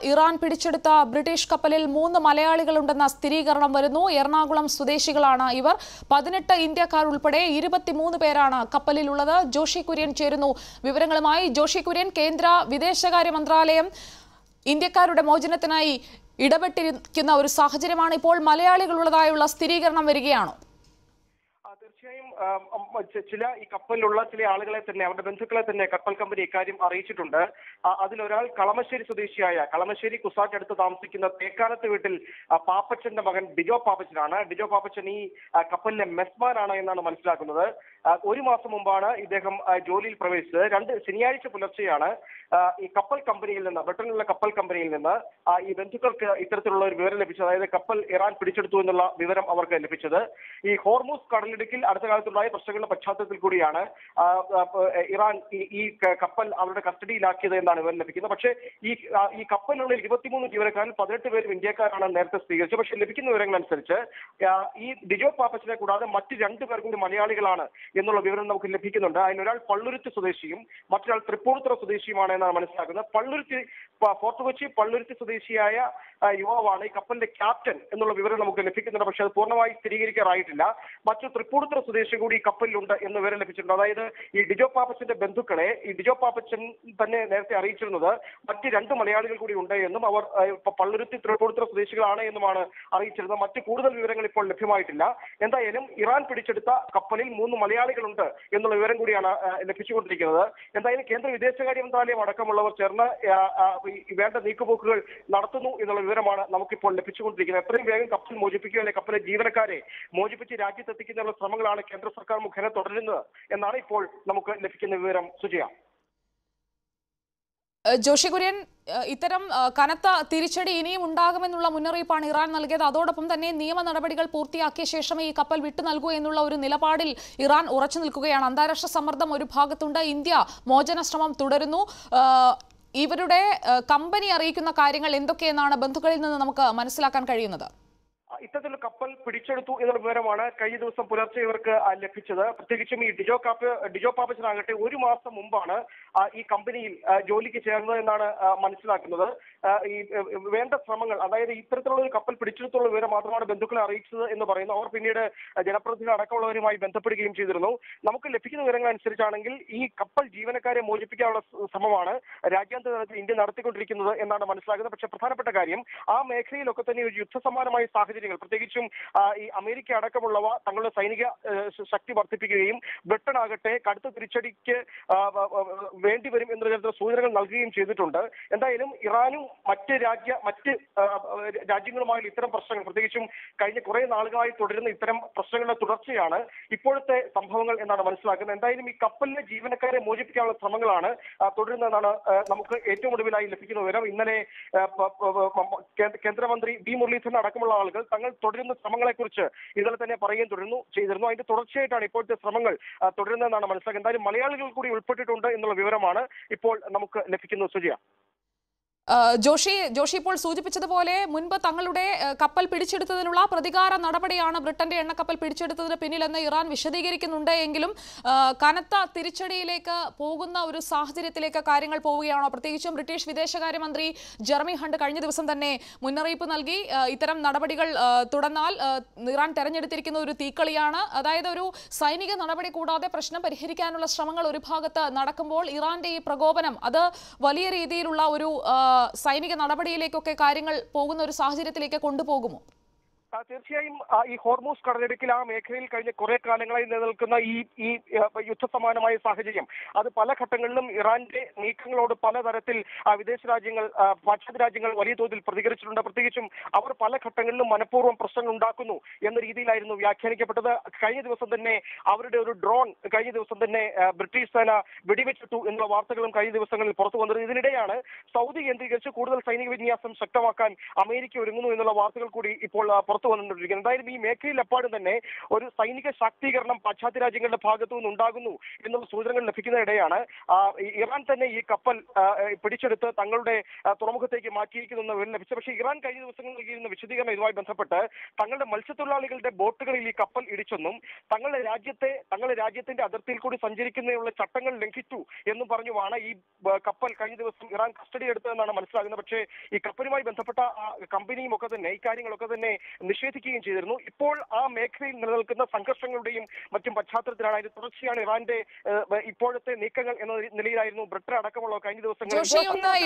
Iran പിടിച്ചെടുത്ത British കപ്പലിൽ മൂന്ന് മലയാളികളുണ്ടെന്ന സ്ഥിരീകരണം വരുന്നു എറണാകുളം സ്വദേശികളാണ് ഇവർ പതിനെട്ട് ഇന്ത്യക്കാർ ഉൾപ്പെടെ ഇരുപത്തിമൂന്ന് പേരാണ് കപ്പലിലുള്ളത് ജോഷി കുര്യൻ ചേരുന്നു വിവരങ്ങളുമായി ജോഷി കുര്യൻ കേന്ദ്ര വിദേശകാര്യ മന്ത്രാലയം ഇന്ത്യക്കാരുടെ മോചനത്തിനായി ഇടപെട്ടിരിക്കുന്ന ഒരു സാഹചര്യമാണ് ഇപ്പോൾ മലയാളികളുള്ളതായുള്ള സ്ഥിരീകരണം വരികയാണോ ആ, തീർച്ചയായും ആം, ഉം, ചി- ചില ഈ കപ്പലിലുള്ള ചില ആളുകളെ തന്നെ അവരുടെ ബന്ധുക്കളെ തന്നെ കപ്പൽ കമ്പനി ഇക്കാര്യം അറിയിച്ചിട്ടുണ്ട് ആ, അതിലൊരാൾ കളമശ്ശേരി സ്വദേശിയായ കളമശ്ശേരി കുസാറ്റടുത്ത് താമസിക്കുന്ന തേക്കാനത്ത് വീട്ടിൽ ആ, പാപ്പച്ചന്റെ മകൻ ഡിജോ പാപ്പച്ചനാണ് ഡിജോ പാപ്പച്ചൻ ഈ ആ, കപ്പലിലെ മെസ്മാനാണ് എന്നാണ് മനസ്സിലാക്കുന്നത് ആ, ഒരു മാസം മുമ്പാണ് ഇദ്ദേഹം ആ, ജോലിയിൽ പ്രവേശിച്ചത് രണ്ട് ശനിയാഴ്ച പുലർച്ചെയാണ് ആ, ഈ കപ്പൽ കമ്പനിയിൽ നിന്ന് ബ്രിട്ടനിലുള്ള കപ്പൽ കമ്പനിയിൽ നിന്ന് ആ, ഈ ബന്ധുക്കൾക്ക് ഇത്തരത്തിലുള്ള ഒരു വിവരം ലഭിച്ചത് അതായത് കപ്പൽ ഇറാൻ പിടിച്ചെടുത്തു എന്നുള്ള വിവരം അവർക്ക് ലഭിച്ചത് ഈ ഹോർമൂസ് കടലിടുക്കിൽ അടുത്ത കാലത്തുണ്ടായ പ്രശ്നങ്ങളുടെ പശ്ചാത്തലത്തിൽ കൂടിയാണ് ആ, ആ, പ- ഇറാൻ ഈ- ഈ ക- കപ്പൽ അവരുടെ കസ്റ്റഡിയിലാക്കിയത് എന്നാണ് വിവരം ലഭിക്കുന്നത് പക്ഷേ ഈ ആ, ഈ കപ്പലിനുള്ളിൽ ഇരുപത്തിമൂന്ന് ജീവനക്കാരിൽ പതിനെട്ട് പേരും ഇന്ത്യക്കാരാണ് നേരത്തെ സ്ഥിരീകരിച്ചത് പക്ഷേ ലഭിക്കുന്ന വിവരങ്ങൾ അനുസരിച്ച് ആ, ഈ ഡിജോ പാപ്പച്ചനെ കൂടാതെ മറ്റ് രണ്ടു പേർ കൂടി മലയാളികളാണ് എന്നുള്ള വിവരം നമുക്ക് ലഭിക്കുന്നുണ്ട് അതിലൊരാൾ പള്ളുരുത്തി സ്വദേശിയും മറ്റൊരാൾ തൃപ്പൂണിത്തുറ സ്വദേശിയുമാണ് എന്നാണ് മനസ്സിലാക്കുന്നത് പള്ളുരുത്തി പ- ഫോർട്ട് കൊച്ചി പള്ളുരുത്തി സ്വദേശിയായ ആ, യുവാവാണ് ഈ കപ്പലിന്റെ ക്യാപ്റ്റൻ എന്നുള്ള വിവരം നമുക്ക് ലഭിക്കുന്നുണ്ട് പക്ഷേ അത് പൂർണ്ണമായി സ്ഥിരീകരിക്കാറായിട്ടില്ല മറ്റു തൃപ്പൂണിത്തുറ സ്വദേശി കൂടി ഈ കപ്പലിലുണ്ട് എന്ന് വിവരം ലഭിച്ചിട്ടുണ്ട് അതായത് ഈ ഡിജോ പാപ്പച്ചന്റെ ബന്ധുക്കളെ ഈ ഡിജോ പാപ്പച്ചൻ തന്നെ നേരത്തെ അറിയിച്ചിരുന്നത് മറ്റ് രണ്ട് മലയാളികൾ കൂടി ഉണ്ട് എന്നും അവർ ആ, ഇപ്പൊ പള്ളുരുത്തി തൃപ്പൂണിത്തുറ സ്വദേശികളാണ് എന്നുമാണ് അറിയിച്ചിരുന്നത് മറ്റ് കൂടുതൽ വിവരങ്ങൾ ഇപ്പോൾ ലഭ്യമായിട്ടില്ല എന്തായാലും ഇറാൻ പിടിച്ചെടുത്ത കപ്പലിൽ മൂന്ന് മലയാളികളുണ്ട് എന്നുള്ള വിവരം കൂടിയാണ് ആ, ലഭിച്ചുകൊണ്ടിരിക്കുന്നത് എന്തായാലും കേന്ദ്ര വിദേശകാര്യ മന്ത്രാലയം അടക്കമുള്ളവർ ചേർന്ന് ആ, ആ, ഈ വേണ്ട നീക്കുപോക്കുകൾ നടത്തുന്നു എന്നുള്ള വിവരമാണ് നമുക്കിപ്പോൾ ലഭിച്ചുകൊണ്ടിരിക്കുന്നത് എത്രയും വേഗം കപ്പൽ മോചിപ്പിക്കുക അല്ലെങ്കിൽ കപ്പലിലെ ജീവനക്കാരെ മോചിപ്പിച്ച് രാജ്യത്തെത്തിക്കുന്നതിനുള്ള ശ്രമങ്ങളാണ് കേന്ദ്ര സർക്കാർ മുഖേന തുടരുന്നത് എന്നാണ് ഇപ്പോൾ നമുക്ക് ലഭിക്കുന്ന വിവരം സുജയ ഏഹ് ജോഷി കുര്യൻ ഏഹ് ഇത്തരം ഏഹ് കനത്ത തിരിച്ചടി ഇനിയും ഉണ്ടാകുമെന്നുള്ള മുന്നറിയിപ്പാണ് ഇറാൻ നൽകിയത് അതോടൊപ്പം തന്നെ നിയമ നടപടികൾ പൂർത്തിയാക്കിയ ശേഷമേ ഈ കപ്പൽ വിട്ടു നൽകൂ എന്നുള്ള ഒരു നിലപാടിൽ ഇറാൻ ഉറച്ചു നിൽക്കുകയാണ് അന്താരാഷ്ട്ര സമ്മർദ്ദം ഒരു ഭാഗത്തുണ്ട് ഇന്ത്യ മോചന ശ്രമം തുടരുന്നു ഏഹ് ഇവരുടെ ഏഹ് കമ്പനി അറിയിക്കുന്ന കാര്യങ്ങൾ എന്തൊക്കെയെന്നാണ് ബന്ധുക്കളിൽ നിന്ന് നമുക്ക് മനസ്സിലാക്കാൻ കഴിയുന്നത് ആ, ഇത്തരത്തിലുള്ള കപ്പൽ പിടിച്ചെടുത്തു എന്നുള്ള വിവരമാണ് കഴിഞ്ഞ ദിവസം പുലർച്ചെ ഇവർക്ക് ആ, ലഭിച്ചത് പ്രത്യേകിച്ചും ഈ ഡിജോ കാപ്പ് ഡിജോ പാപ്പച്ചനാകട്ടെ ഒരു മാസം മുമ്പാണ് ആ, ഈ കമ്പനിയിൽ ആ, ജോലിക്ക് ചേർന്നത് എന്നാണ് ആ, മനസ്സിലാക്കുന്നത് ആ, ഈ ഏ, വേണ്ട ശ്രമങ്ങൾ അതായത് ഇത്തരത്തിലുള്ള ഒരു കപ്പൽ പിടിച്ചെടുത്തുള്ള വിവരം മാത്രമാണ് ബന്ധുക്കളെ അറിയിച്ചത് എന്ന് പറയുന്നു അവർ പിന്നീട് ജനപ്രതിനിധികൾ അടക്കമുള്ളവരുമായി ബന്ധപ്പെടുകയും ചെയ്തിരുന്നു നമുക്ക് ലഭിക്കുന്ന വിവരങ്ങൾ അനുസരിച്ചാണെങ്കിൽ ഈ കപ്പൽ ജീവനക്കാരെ മോചിപ്പിക്കാനുള്ള സ- ശ്രമമാണ് രാജ്യാന്തര തലത്തിൽ ഇന്ത്യ നടത്തിക്കൊണ്ടിരിക്കുന്നത് എന്നാണ് മനസ്സിലാക്കുന്നത് പക്ഷേ പ്രധാനപ്പെട്ട കാര്യം ആ മേഖലയിലൊക്കെ തന്നെ ഒരു യുദ്ധസമാനമായ സാഹചര്യങ്ങൾ പ്രത്യേകിച്ചും ആ, ഈ അമേരിക്ക അടക്കമുള്ളവ തങ്ങളുടെ സൈനിക ഏഹ്, ശ- ശക്തി വർദ്ധിപ്പിക്കുകയും ബ്രിട്ടൻ ആകട്ടെ കടുത്ത തിരിച്ചടിക്ക് ആ, വ- വ- വേണ്ടിവരും എന്ന തരത്തിലുള്ള സൂചനകൾ നൽകുകയും ചെയ്തിട്ടുണ്ട് എന്തായാലും ഇറാനും മറ്റ് രാജ്യ മറ്റ് ആ, ആ, രാജ്യങ്ങളുമായുള്ള ഇത്തരം പ്രശ്നങ്ങൾ പ്രത്യേകിച്ചും കഴിഞ്ഞ കുറെ നാളുകളായി തുടരുന്ന ഇത്തരം പ്രശ്നങ്ങളുടെ തുടർച്ചയാണ് ഇപ്പോഴത്തെ സംഭവങ്ങൾ എന്നാണ് മനസ്സിലാക്കുന്നത് എന്തായാലും ഈ കപ്പലിലെ ജീവനക്കാരെ മോചിപ്പിക്കാനുള്ള ശ്രമങ്ങളാണ് ആ, തുടരുന്നതെന്നാണ് ആ, നമുക്ക് ഏറ്റവും ഒടുവിലായി ലഭിക്കുന്ന വിവരം ഇന്നലെ ആ, പ- പ- പ- മ- കേന്ദ്ര- കേന്ദ്രമന്ത്രി വി മുരളീധരൻ അടക്കമുള്ള ആളുകൾ തങ്ങൾ തുടരുന്ന ശ്രമങ്ങളെക്കുറിച്ച് ഇന്നലെ തന്നെ പറയുകയും തുടരുന്നു ചെയ്തിരുന്നു അതിന്റെ തുടർച്ചയായിട്ടാണ് ഇപ്പോഴത്തെ ശ്രമങ്ങൾ ആ, തുടരുന്നതെന്നാണ് മനസ്സിലാക്കുന്നത് എന്തായാലും മലയാളികൾ കൂടി ഉൾപ്പെട്ടിട്ടുണ്ട് എന്നുള്ള വിവരമാണ് ഇപ്പോൾ നമുക്ക് ലഭിക്കുന്നത് സുജിയ ഏഹ് ജോഷി ജോഷി ഇപ്പോൾ സൂചിപ്പിച്ചതുപോലെ മുൻപ് തങ്ങളുടെ ഏഹ് കപ്പൽ പിടിച്ചെടുത്തതിനുള്ള പ്രതികാര നടപടിയാണ് ബ്രിട്ടന്റെ എണ്ണക്കപ്പൽ പിടിച്ചെടുത്തതിന് പിന്നിലെന്ന് ഇറാൻ വിശദീകരിക്കുന്നുണ്ട് എങ്കിലും ഏഹ് കനത്ത തിരിച്ചടിയിലേക്ക് പോകുന്ന ഒരു സാഹചര്യത്തിലേക്ക് കാര്യങ്ങൾ പോവുകയാണോ പ്രത്യേകിച്ചും ബ്രിട്ടീഷ് വിദേശകാര്യമന്ത്രി ജെറമി ഹണ്ട് കഴിഞ്ഞ ദിവസം തന്നെ മുന്നറിയിപ്പ് നൽകി ഏഹ് ഇത്തരം നടപടികൾ ഏഹ് തുടർന്നാൽ ഏഹ് ഇറാൻ തെരഞ്ഞെടുത്തിരിക്കുന്ന ഒരു തീക്കളിയാണ് അതായത് ഒരു സൈനിക നടപടി കൂടാതെ പ്രശ്നം പരിഹരിക്കാനുള്ള ശ്രമങ്ങൾ ഒരു ഭാഗത്ത് നടക്കുമ്പോൾ ഇറാന്റെ ഈ പ്രകോപനം അത് വലിയ രീതിയിലുള്ള ഒരു ആ, സൈനിക നടപടിയിലേക്കൊക്കെ കാര്യങ്ങൾ പോകുന്ന ഒരു സാഹചര്യത്തിലേക്ക് കൊണ്ടുപോകുമോ ആ, തീർച്ചയായും ആ, ഈ ഹോർമൂസ് കടലിടുക്കിൽ ആ മേഖലയിൽ കഴിഞ്ഞ കുറെ കാലങ്ങളായി നിലനിൽക്കുന്ന ഈ ഈ ആ, യുദ്ധസമാനമായ സാഹചര്യം അത് പല ഘട്ടങ്ങളിലും ഇറാന്റെ നീക്കങ്ങളോട് പലതരത്തിൽ ആ, വിദേശ രാജ്യങ്ങൾ ആ, പാശ്ചാത്യ രാജ്യങ്ങൾ വലിയ തോതിൽ പ്രതികരിച്ചിട്ടുണ്ട് പ്രത്യേകിച്ചും അവർ പല ഘട്ടങ്ങളിലും മനഃപൂർവ്വം പ്രശ്നങ്ങൾ ഉണ്ടാക്കുന്നു എന്ന രീതിയിലായിരുന്നു വ്യാഖ്യാനിക്കപ്പെട്ടത് കഴിഞ്ഞ ദിവസം തന്നെ അവരുടെ ഒരു ഡ്രോൺ കഴിഞ്ഞ ദിവസം തന്നെ ആ, ബ്രിട്ടീഷ് സേന വെടിവെച്ചിട്ടു എന്നുള്ള വാർത്തകളും കഴിഞ്ഞ ദിവസങ്ങളിൽ പുറത്തു വന്നത് ഇതിനിടെയാണ് സൗദി കേന്ദ്രീകരിച്ച് കൂടുതൽ സൈനിക വിന്യാസം ശക്തമാക്കാൻ അമേരിക്ക ഒരുങ്ങുന്നു എന്നുള്ള വാർത്തകൾ കൂടി ഇപ്പോൾ ആ, പുറത്തു പുറത്തു വന്നുകൊണ്ടിരിക്കുന്നത് എന്തായാലും ഈ മേഖലയിൽ എപ്പാടും തന്നെ ഒരു സൈനിക ശാക്തീകരണം പാശ്ചാത്യ രാജ്യങ്ങളുടെ ഭാഗത്തു നിന്നുണ്ടാകുന്നു എന്നുള്ള സൂചനകൾ ലഭിക്കുന്നതിനിടെയാണ് ആ, ഈ ഇറാൻ തന്നെ ഈ കപ്പൽ ആ, പിടിച്ചെടുത്ത് തങ്ങളുടെ ആ, തുറമുഖത്തേക്ക് മാറ്റിയിരിക്കുന്നു എന്ന വിവരം ലഭിച്ചു പക്ഷേ ഇറാൻ കഴിഞ്ഞ ദിവസങ്ങളിൽ നൽകിയിരുന്ന വിശദീകരണം ഇതുമായി ബന്ധപ്പെട്ട് തങ്ങളുടെ മത്സ്യത്തൊഴിലാളികളുടെ ബോട്ടുകളിൽ ഈ കപ്പൽ ഇടിച്ചെന്നും തങ്ങളുടെ രാജ്യത്തെ തങ്ങളുടെ രാജ്യത്തിന്റെ അതിർത്തിയിൽ കൂടി സഞ്ചരിക്കുന്നതിനുള്ള ചട്ടങ്ങൾ ലംഘിച്ചു എന്നും പറഞ്ഞുമാണ് ഈ ബ- കപ്പൽ കഴിഞ്ഞ ദിവസം ഇറാൻ കസ്റ്റഡി എടുത്തതെന്നാണ് മനസ്സിലാകുന്നത് പക്ഷേ ഈ കപ്പലുമായി ബന്ധപ്പെട്ട ആ കമ്പനിയും ഒക്കെ തന്നെ ഇക്കാര്യങ്ങളൊക്കെ തന്നെ നിഷേധിക്കുകയും ചെയ്തിരുന്നു ഇപ്പോൾ ആ മേഖലയിൽ നിലനിൽക്കുന്ന സംഘർഷങ്ങളുടെയും മറ്റും പശ്ചാത്തലത്തിലാണ് അതിന് തുടർച്ചയാണ് ഇറാന്റെ ഏഹ്, ഇപ്പോഴത്തെ നീക്കങ്ങൾ എന്ന നിലയിലായിരുന്നു ബ്രിട്ടൻ അടക്കമുള്ള കഴിഞ്ഞ ജോഷി ദിവസങ്ങളിൽ ഒന്ന്